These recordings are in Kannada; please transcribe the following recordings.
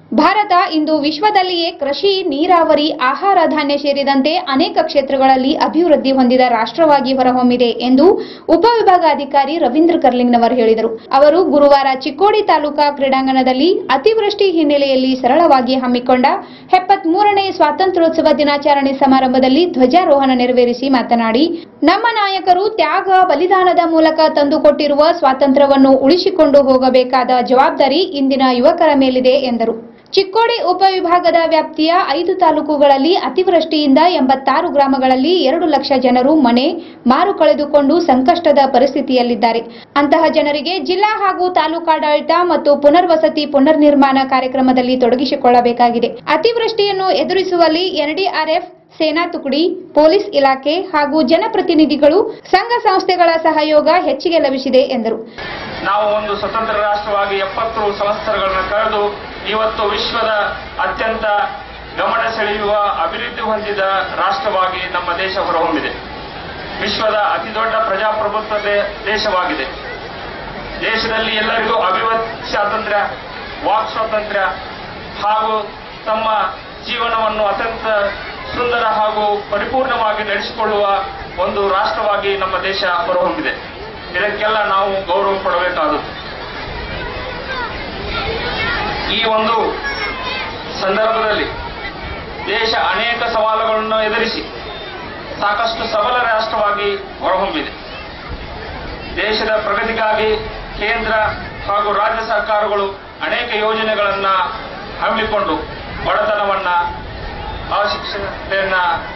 ಭಾರತ ಇಂದು ವಿಶ್ವದಲ್ಲಿಯೇ ಕೃಷಿ ನೀರಾವರಿ ಆಹಾರ ಧಾನ್ಯ ಸೇರಿದಂತೆ ಅನೇಕ ಕ್ಷೇತ್ರಗಳಲ್ಲಿ ಅಭಿವೃದ್ಧಿ ಹೊಂದಿದ ರಾಷ್ಟ್ರವಾಗಿ ಹೊರಹೊಮ್ಮಿದೆ ಎಂದು ಉಪವಿಭಾಗಾಧಿಕಾರಿ ರವೀಂದ್ರ ಕರ್ಲಿಂಗ್ನವರ್ ಹೇಳಿದರು ಅವರು ಗುರುವಾರ ಚಿಕ್ಕೋಡಿ ತಾಲೂಕಾ ಕ್ರೀಡಾಂಗಣದಲ್ಲಿ ಅತಿವೃಷ್ಟಿ ಹಿನ್ನೆಲೆಯಲ್ಲಿ ಸರಳವಾಗಿ ಹಮ್ಮಿಕೊಂಡ ಎಪ್ಪತ್ಮೂರನೇ ಸ್ವಾತಂತ್ರ್ಯೋತ್ಸವ ದಿನಾಚರಣೆ ಸಮಾರಂಭದಲ್ಲಿ ಧ್ವಜಾರೋಹಣ ನೆರವೇರಿಸಿ ಮಾತನಾಡಿ ನಮ್ಮ ನಾಯಕರು ತ್ಯಾಗ ಬಲಿದಾನದ ಮೂಲಕ ತಂದುಕೊಟ್ಟಿರುವ ಸ್ವಾತಂತ್ರ್ಯವನ್ನು ಉಳಿಸಿಕೊಂಡು ಹೋಗಬೇಕಾದ ಜವಾಬ್ದಾರಿ ಇಂದಿನ ಯುವಕರ ಮೇಲಿದೆ ಎಂದರು ಚಿಕ್ಕೋಡಿ ಉಪವಿಭಾಗದ ವ್ಯಾಪ್ತಿಯ ಐದು ತಾಲೂಕುಗಳಲ್ಲಿ ಅತಿವೃಷ್ಟಿಯಿಂದ ಎಂಬತ್ತಾರು ಗ್ರಾಮಗಳಲ್ಲಿ ಎರಡು ಲಕ್ಷ ಜನರು ಮನೆ ಮಾರು ಕಳೆದುಕೊಂಡು ಸಂಕಷ್ಟದ ಪರಿಸ್ಥಿತಿಯಲ್ಲಿದ್ದಾರೆ ಅಂತಹ ಜನರಿಗೆ ಜಿಲ್ಲಾ ಹಾಗೂ ತಾಲೂಕಾಡಳಿತ ಮತ್ತು ಪುನರ್ವಸತಿ ಪುನರ್ನಿರ್ಮಾಣ ಕಾರ್ಯಕ್ರಮದಲ್ಲಿ ತೊಡಗಿಸಿಕೊಳ್ಳಬೇಕಾಗಿದೆ ಅತಿವೃಷ್ಟಿಯನ್ನು ಎದುರಿಸುವಲ್ಲಿ ಎನ್ಡಿಆರ್ಎಫ್ ಸೇನಾ ತುಕಡಿ ಪೊಲೀಸ್ ಇಲಾಖೆ ಹಾಗೂ ಜನಪ್ರತಿನಿಧಿಗಳು ಸಂಘ ಸಂಸ್ಥೆಗಳ ಸಹಯೋಗ ಹೆಚ್ಚಿಗೆ ಲಭಿಸಿದೆ ಎಂದರು ನಾವು ಒಂದು ಸ್ವತಂತ್ರ ರಾಷ್ಟ್ರವಾಗಿ ಎಪ್ಪತ್ತು ಸಂವತ್ಸರಗಳನ್ನು ಕಳೆದು ಇವತ್ತು ವಿಶ್ವದ ಅತ್ಯಂತ ಗಮನ ಸೆಳೆಯುವ ಅಭಿವೃದ್ಧಿ ಹೊಂದಿದ ರಾಷ್ಟ್ರವಾಗಿ ನಮ್ಮ ದೇಶ ಹೊರಹೊಮ್ಮಿದೆ ವಿಶ್ವದ ಅತಿದೊಡ್ಡ ಪ್ರಜಾಪ್ರಭುತ್ವ ದೇ- ದೇಶವಾಗಿದೆ ದೇಶದಲ್ಲಿ ಎಲ್ಲರಿಗೂ ಅಭಿವೃದ್ಧಿ ಸ್ವಾತಂತ್ರ್ಯ ವಾಕ್ ಸ್ವಾತಂತ್ರ್ಯ ಹಾಗೂ ತಮ್ಮ ಜೀವನವನ್ನು ಅತ್ಯಂತ ಸುಂದರ ಹಾಗೂ ಪರಿಪೂರ್ಣವಾಗಿ ನಡೆಸಿಕೊಳ್ಳುವ ಒಂದು ರಾಷ್ಟ್ರವಾಗಿ ನಮ್ಮ ದೇಶ ಹೊರಹೊಮ್ಮಿದೆ ಇದಕ್ಕೆಲ್ಲ ನಾವು ಗೌರವ ಪಡಬೇಕಾದದ್ದು ಈ ಒಂದು ಸಂದರ್ಭದಲ್ಲಿ ದೇಶ ಅನೇಕ ಸವಾಲುಗಳನ್ನು ಎದುರಿಸಿ ಸಾಕಷ್ಟು ಸಬಲ ರಾಷ್ಟ್ರವಾಗಿ ಹೊರಹೊಮ್ಮಿದೆ ದೇಶದ ಪ್ರಗತಿಗಾಗಿ ಕೇಂದ್ರ ಹಾಗೂ ರಾಜ್ಯ ಸರ್ಕಾರಗಳು ಅನೇಕ ಯೋಜನೆಗಳನ್ನ ಹಮ್ಮಿಕೊಂಡು ಬಡತನವನ್ನ ಅಶಿಕ್ಷತೆಯನ್ನ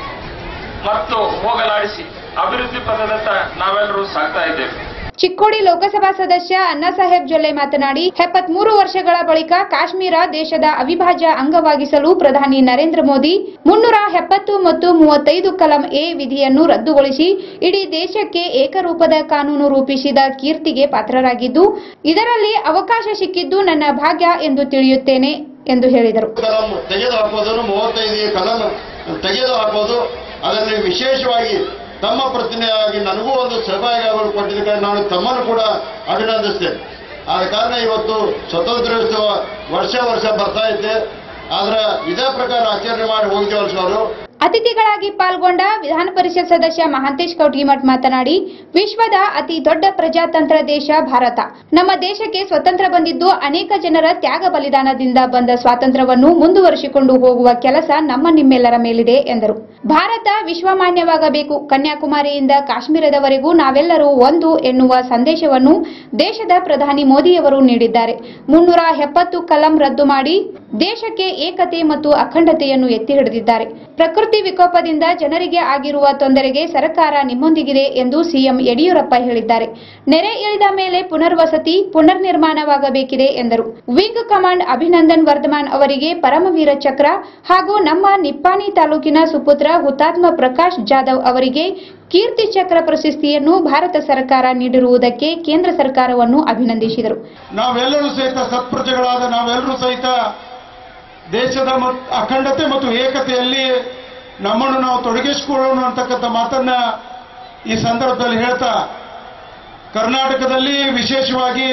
ಮತ್ತು ಹೋಗಲಾಡಿಸಿ ಅಭಿವೃದ್ಧಿ ಪಥದತ್ತ ನಾವೆಲ್ಲರೂ ಸಾಗ್ತಾ ಇದ್ದೇವೆ ಚಿಕ್ಕೋಡಿ ಲೋಕಸಭಾ ಸದಸ್ಯ ಅಣ್ಣಾಸಾಹೇಬ್ ಜೊಲ್ಲೆ ಮಾತನಾಡಿ ಎಪ್ಪತ್ಮೂರು ವರ್ಷಗಳ ಬಳಿಕ ಕಾಶ್ಮೀರ ದೇಶದ ಅವಿಭಾಜ್ಯ ಅಂಗವಾಗಿಸಲು ಪ್ರಧಾನಿ ನರೇಂದ್ರ ಮೋದಿ ಮುನ್ನೂರ ಎಪ್ಪತ್ತು ಮತ್ತು ಮೂವತ್ತೈದು ಕಲಂ ಎ ವಿಧಿಯನ್ನು ರದ್ದುಗೊಳಿಸಿ ಇಡೀ ದೇಶಕ್ಕೆ ಏಕರೂಪದ ಕಾನೂನು ರೂಪಿಸಿದ ಕೀರ್ತಿಗೆ ಪಾತ್ರರಾಗಿದ್ದು ಇದರಲ್ಲಿ ಅವಕಾಶ ಸಿಕ್ಕಿದ್ದು ನನ್ನ ಭಾಗ್ಯ ಎಂದು ತಿಳಿಯುತ್ತೇನೆ ಎಂದು ಹೇಳಿದರು ಕಲಂ ತೆಗೆದು ಹಾಕೋದನ್ನು ಮೂವತ್ತೈದು ಕಲಂ ತೆಗೆದು ಹಾಕೋದು ಅದನ್ನು ವಿಶೇಷವಾಗಿ ತಮ್ಮ ಪ್ರತಿನಿಧಿಯಾಗಿ ನನಗೂ ಒಂದು ಸಹಭಾಗಿಗಳು ಕೊಟ್ಟಿದ್ದಕ್ಕೆ ನಾನು ತಮ್ಮನ್ನು ಕೂಡ ಅಭಿನಂದಿಸ್ತೇನೆ ಆದ ಕಾರಣ ಇವತ್ತು ಸ್ವತಂತ್ರೋತ್ಸವ ವರ್ಷ ವರ್ಷ ಬರ್ತಾ ಇದ್ದೆ ಆದ್ರೆ ಇದೇ ಪ್ರಕಾರ ಆಚರಣೆ ಮಾಡಿ ಹೋಗಿದ್ದೇವಲ್ಲ ಅವರು ಅತಿಥಿಗಳಾಗಿ ಪಾಲ್ಗೊಂಡ ವಿಧಾನ ಪರಿಷತ್ ಸದಸ್ಯ ಮಹಾಂತೇಶ್ ಕೌಟಿಮಠ್ ಮಾತನಾಡಿ ವಿಶ್ವದ ಅತಿ ದೊಡ್ಡ ಪ್ರಜಾತಂತ್ರ ದೇಶ ಭಾರತ ನಮ್ಮ ದೇಶಕ್ಕೆ ಸ್ವತಂತ್ರ ಬಂದಿದ್ದು ಅನೇಕ ಜನರ ತ್ಯಾಗ ಬಲಿದಾನದಿಂದ ಬಂದ ಸ್ವಾತಂತ್ರ್ಯವನ್ನು ಮುಂದುವರಿಸಿಕೊಂಡು ಹೋಗುವ ಕೆಲಸ ನಮ್ಮ ನಿಮ್ಮೆಲ್ಲರ ಮೇಲಿದೆ ಎಂದರು ಭಾರತ ವಿಶ್ವಮಾನ್ಯವಾಗಬೇಕು ಕನ್ಯಾಕುಮಾರಿಯಿಂದ ಕಾಶ್ಮೀರದವರೆಗೂ ನಾವೆಲ್ಲರೂ ಒಂದು ಎನ್ನುವ ಸಂದೇಶವನ್ನು ದೇಶದ ಪ್ರಧಾನಿ ಮೋದಿಯವರು ನೀಡಿದ್ದಾರೆ ಮುನ್ನೂರ ಎಪ್ಪತ್ತು ಕಲಂ ರದ್ದು ಮಾಡಿ ದೇಶಕ್ಕೆ ಏಕತೆ ಮತ್ತು ಅಖಂಡತೆಯನ್ನು ಎತ್ತಿ ಹಿಡಿದಿದ್ದಾರೆ ಪ್ರಕೃತಿ ವಿಕೋಪದಿಂದ ಜನರಿಗೆ ಆಗಿರುವ ತೊಂದರೆಗೆ ಸರ್ಕಾರ ನಿಮ್ಮೊಂದಿಗಿದೆ ಎಂದು ಸಿಎಂ ಯಡಿಯೂರಪ್ಪ ಹೇಳಿದ್ದಾರೆ ನೆರೆ ಇಳಿದ ಮೇಲೆ ಪುನರ್ವಸತಿ ಪುನರ್ನಿರ್ಮಾಣವಾಗಬೇಕಿದೆ ಎಂದರು ವಿಂಗ್ ಕಮಾಂಡ್ ಅಭಿನಂದನ್ ವರ್ಧಮಾನ್ ಅವರಿಗೆ ಪರಮವೀರ ಚಕ್ರ ಹಾಗೂ ನಮ್ಮ ನಿಪ್ಪಾಣಿ ತಾಲೂಕಿನ ಸುಪುತ್ರ ಹುತಾತ್ಮ ಪ್ರಕಾಶ್ ಜಾಧವ್ ಅವರಿಗೆ ಕೀರ್ತಿ ಚಕ್ರ ಪ್ರಶಸ್ತಿಯನ್ನು ಭಾರತ ಸರ್ಕಾರ ನೀಡಿರುವುದಕ್ಕೆ ಕೇಂದ್ರ ಸರ್ಕಾರವನ್ನು ಅಭಿನಂದಿಸಿದರು ನಾವೆಲ್ಲರೂ ಸಹಿತ ಸತ್ಪ್ರಜೆಗಳಾದ ನಾವೆಲ್ಲರೂ ಸಹಿತ ದೇಶದ ಮತ್- ಅಖಂಡತೆ ಮತ್ತು ಏಕತೆಯಲ್ಲಿ ನಮ್ಮನ್ನು ನಾವು ತೊಡಗಿಸಿಕೊಳ್ಳೋಣ ಅಂತಕ್ಕಂಥ ಮಾತನ್ನ ಈ ಸಂದರ್ಭದಲ್ಲಿ ಹೇಳ್ತಾ ಕರ್ನಾಟಕದಲ್ಲಿ ವಿಶೇಷವಾಗಿ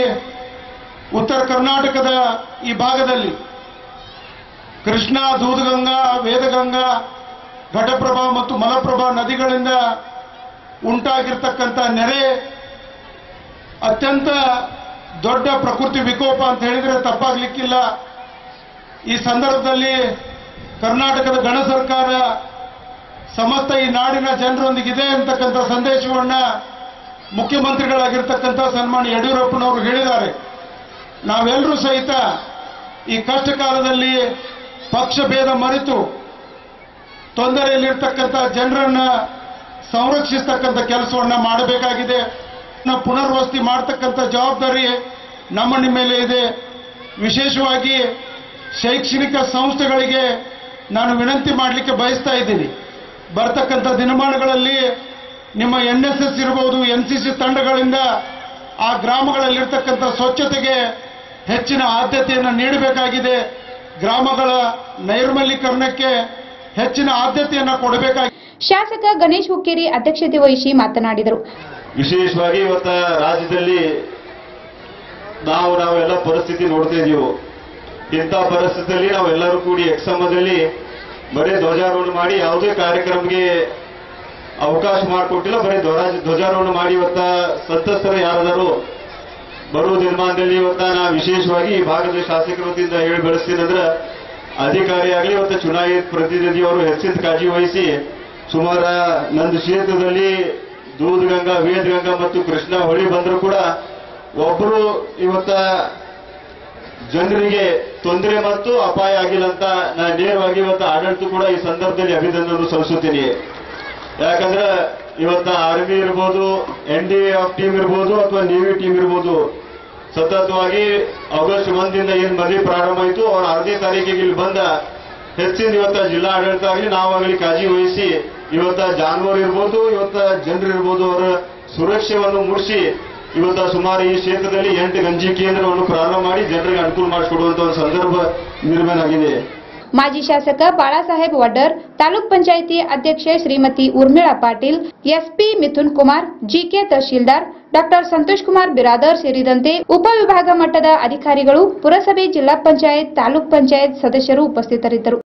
ಉತ್ತರ ಕರ್ನಾಟಕದ ಈ ಭಾಗದಲ್ಲಿ ಕೃಷ್ಣ ದೂದಗಂಗಾ ವೇದಗಂಗಾ ಘಟಪ್ರಭಾ ಮತ್ತು ಮಲಪ್ರಭಾ ನದಿಗಳಿಂದ ಉಂಟಾಗಿರ್ತಕ್ಕಂಥ ನೆರೆ ಅತ್ಯಂತ ದೊಡ್ಡ ಪ್ರಕೃತಿ ವಿಕೋಪ ಅಂತ ಹೇಳಿದ್ರೆ ತಪ್ಪಾಗ್ಲಿಕ್ಕಿಲ್ಲ ಈ ಸಂದರ್ಭದಲ್ಲಿ ಕರ್ನಾಟಕದ ಗಣ ಸರ್ಕಾರ ಸಮಸ್ತ ಈ ನಾಡಿನ ಜನರೊಂದಿಗಿದೆ ಅಂತಕ್ಕಂಥ ಸಂದೇಶವನ್ನ ಮುಖ್ಯಮಂತ್ರಿಗಳಾಗಿರ್ತಕ್ಕಂಥ ಸನ್ಮಾನ್ಯ ಯಡಿಯೂರಪ್ಪನವರು ಹೇಳಿದ್ದಾರೆ ನಾವೆಲ್ಲರೂ ಸಹಿತ ಈ ಕಷ್ಟ ಕಾಲದಲ್ಲಿ ಪಕ್ಷ ಭೇದ ಮರೆತು ತೊಂದರೆಯಲ್ಲಿರ್ತಕ್ಕಂಥ ಜನರನ್ನ ಸಂರಕ್ಷಿಸ್ತಕ್ಕಂಥ ಕೆಲಸವನ್ನ ಮಾಡಬೇಕಾಗಿದೆ ನಾವು ಪುನರ್ವಸತಿ ಮಾಡತಕ್ಕಂಥ ಜವಾಬ್ದಾರಿ ನಮ್ಮ ನಿಮ್ಮ ಮೇಲೆ ಇದೆ ವಿಶೇಷವಾಗಿ ಶೈಕ್ಷಣಿಕ ಸಂಸ್ಥೆಗಳಿಗೆ ನಾನು ವಿನಂತಿ ಮಾಡಲಿಕ್ಕೆ ಬಯಸ್ತಾ ಇದ್ದೀನಿ ಬರ್ತಕ್ಕಂಥ ದಿನಮಾನಗಳಲ್ಲಿ ನಿಮ್ಮ ಎನ್ ಎಸ್ ಎಸ್ ಇರಬಹುದು ಎನ್ ಸಿ ಸಿ ತಂಡಗಳಿಂದ ಆ ಗ್ರಾಮಗಳಲ್ಲಿರ್ತಕ್ಕಂಥ ಸ್ವಚ್ಛತೆಗೆ ಹೆಚ್ಚಿನ ಆದ್ಯತೆಯನ್ನು ನೀಡಬೇಕಾಗಿದೆ ಗ್ರಾಮಗಳ ನೈರ್ಮಲೀಕರಣಕ್ಕೆ ಹೆಚ್ಚಿನ ಆದ್ಯತೆಯನ್ನು ಕೊಡಬೇಕಾಗಿದೆ ಶಾಸಕ ಗಣೇಶ್ ಹುಕ್ಕೇರಿ ಅಧ್ಯಕ್ಷತೆ ವಹಿಸಿ ಮಾತನಾಡಿದರು ವಿಶೇಷವಾಗಿ ಇವತ್ತ ರಾಜ್ಯದಲ್ಲಿ ನಾವು ನಾವೆಲ್ಲ ಪರಿಸ್ಥಿತಿ ನೋಡ್ತಾ ಇದೀವಿ ಇಂಥ ಪರಿಸ್ಥಿತಿಯಲ್ಲಿ ನಾವೆಲ್ಲರೂ ಕೂಡಿ ಎಕ್ಸಮದಲ್ಲಿ ಬರೀ ಧ್ವಜಾರೋಹಣ ಮಾಡಿ ಯಾವುದೇ ಕಾರ್ಯಕ್ರಮಕ್ಕೆ ಅವಕಾಶ ಮಾಡಿಕೊಟ್ಟಿಲ್ಲ ಬರೀ ಧ್ವಜ ಧ್ವಜಾರೋಹಣ ಮಾಡಿ ಇವತ್ತ ಸಂತ್ರಸ್ತರು ಯಾರಾದರೂ ಬರುವ ದಿನಮಾನದಲ್ಲಿ ಇವತ್ತ ನಾ ವಿಶೇಷವಾಗಿ ಈ ಭಾಗದ ಶಾಸಕರ ವತಿಯಿಂದ ಹೇಳಿ ಬೆಳೆಸ್ತೀನಿ ಅಂದ್ರೆ ಅಧಿಕಾರಿಯಾಗಲಿ ಇವತ್ತು ಚುನಾಯಿತ ಪ್ರತಿನಿಧಿಯವರು ಹೆಚ್ಚಿನ ಕಾಳಜಿ ವಹಿಸಿ ಸುಮಾರು ನಂದು ಕ್ಷೇತ್ರದಲ್ಲಿ ದೂಧಗಂಗಾ ವೇದಗಂಗಾ ಮತ್ತು ಕೃಷ್ಣ ಹೊಳಿ ಬಂದರೂ ಕೂಡ ಒಬ್ಬರು ಇವತ್ತ ಜನರಿಗೆ ತೊಂದರೆ ಮತ್ತು ಅಪಾಯ ಆಗಿಲ್ಲ ಅಂತ ನಾನು ನೇರವಾಗಿ ಇವತ್ತು ಆಡಳಿತ ಕೂಡ ಈ ಸಂದರ್ಭದಲ್ಲಿ ಅಭಿನಂದನೆ ಸಲ್ಲಿಸುತ್ತೀನಿ ಯಾಕಂದ್ರೆ ಇವತ್ತ ಆರ್ಮಿ ಇರ್ಬೋದು ಎನ್ ಡಿ ಎಫ್ ಟೀಮ್ ಇರ್ಬೋದು ಅಥವಾ ನೇವಿ ಟೀಮ್ ಇರ್ಬೋದು ಸತತವಾಗಿ ಆಗಸ್ಟ್ ಒಂದಿಂದ ಏನ್ ಮದುವೆ ಪ್ರಾರಂಭ ಆಯಿತು ಅವ್ರ ಅರ್ಧೇ ತಾರೀಕಿಗೆ ಇಲ್ಲಿ ಬಂದ ಹೆಚ್ಚಿನ ಇವತ್ತ ಜಿಲ್ಲಾ ಆಡಳಿತ ಆಗಲಿ ನಾವಾಗಲಿ ಕಾಳಜಿ ವಹಿಸಿ ಇವತ್ತ ಜಾನುವಾರು ಇರ್ಬೋದು ಇವತ್ತ ಜನರು ಇರ್ಬೋದು ಅವರ ಸುರಕ್ಷೆಯನ್ನು ಮೂಡಿಸಿ ಇವತ್ತ ಸುಮಾರು ಈ ಕ್ಷೇತ್ರದಲ್ಲಿ ಎಂಟು ಗಂಜಿ ಕೇಂದ್ರವನ್ನು ಪ್ರಾರಂಭ ಮಾಡಿ ಜನರಿಗೆ ಅನುಕೂಲ ಮಾಡಿಕೊಡುವಂತ ಒಂದು ಸಂದರ್ಭ ನಿರ್ಮಾಣ ಆಗಿದೆ ಮಾಜಿ ಶಾಸಕ ಬಾಳಾಸಾಹೇಬ್ ವಡ್ಡರ್ ತಾಲೂಕ್ ಪಂಚಾಯಿತಿ ಅಧ್ಯಕ್ಷೆ Shrimati Urmila Patil SP Mithun Kumar G K tahsildar doctor Santosh Kumar Biradar ಸೇರಿದಂತೆ ಉಪವಿಭಾಗ ಮಟ್ಟದ ಅಧಿಕಾರಿಗಳು ಪುರಸಭೆ ಜಿಲ್ಲಾ ಪಂಚಾಯತ್ ತಾಲೂಕ್ ಪಂಚಾಯತ್ ಸದಸ್ಯರು ಉಪಸ್ಥಿತರಿದ್ದರು